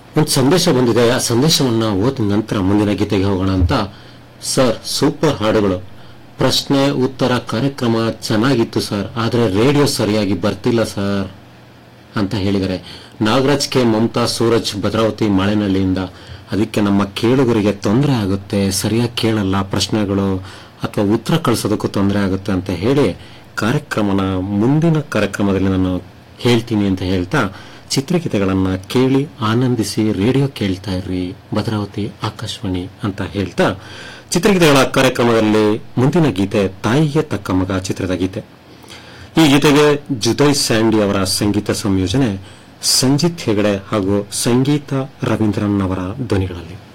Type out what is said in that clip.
ಒಂದು ಸಂದೇಶ ಬಂದಿದೆ ಆ ಸಂದೇಶವನ್ನ ಓದಿದ ನಂತರ ಮುಂದಿನ ಗೀತೆಗೆ ಹೋಗೋಣ ಅಂತ ಸರ್ ಸೂಪರ್ ಹಾಡುಗಳು ಪ್ರಶ್ನೆ ಉತ್ತರ ಕಾರ್ಯಕ್ರಮ ಚೆನ್ನಾಗಿತ್ತು ಸರ್ ಆದ್ರೆ ರೇಡಿಯೋ ಸರಿಯಾಗಿ ಬರ್ತಿಲ್ಲ ಸರ್ ಅಂತ ಹೇಳಿದರೆ ನಾಗರಾಜ್ ಕೆ ಮಮತಾ ಸೂರಜ್ ಭದ್ರಾವತಿ ಮಾಳೆನಹಳ್ಳಿಯಿಂದ ಅದಕ್ಕೆ ನಮ್ಮ ಕೇಳುಗರಿಗೆ ತೊಂದರೆ ಆಗುತ್ತೆ ಸರಿಯಾಗಿ ಕೇಳಲ್ಲ ಪ್ರಶ್ನೆಗಳು ಅಥವಾ ಉತ್ತರ ಕಳಿಸೋದಕ್ಕೂ ತೊಂದರೆ ಆಗುತ್ತೆ ಅಂತ ಹೇಳಿ ಕಾರ್ಯಕ್ರಮನ ಮುಂದಿನ ಕಾರ್ಯಕ್ರಮದಲ್ಲಿ ನಾನು ಹೇಳ್ತೀನಿ ಅಂತ ಹೇಳ್ತಾ ಚಿತ್ರಗೀತೆಗಳನ್ನ ಕೇಳಿ ಆನಂದಿಸಿ ರೇಡಿಯೋ ಕೇಳ್ತಾ ಇರ್ರಿ ಭದ್ರಾವತಿ ಆಕಾಶವಾಣಿ ಅಂತ ಹೇಳ್ತಾ ಚಿತ್ರಗೀತೆಗಳ ಕಾರ್ಯಕ್ರಮದಲ್ಲಿ ಮುಂದಿನ ಗೀತೆ ತಾಯಿಗೆ ತಕ್ಕ ಮಗ ಚಿತ್ರದ ಗೀತೆ ಈ ಗೀತೆಗೆ ಜುದೈ ಸ್ಯಾಂಡಿ ಅವರ ಸಂಗೀತ ಸಂಯೋಜನೆ ಸಂಜಿತ್ ಹೆಗಡೆ ಹಾಗೂ ಸಂಗೀತ ರವೀಂದ್ರನ್ ಅವರ ಧ್ವನಿಗಳಲ್ಲಿ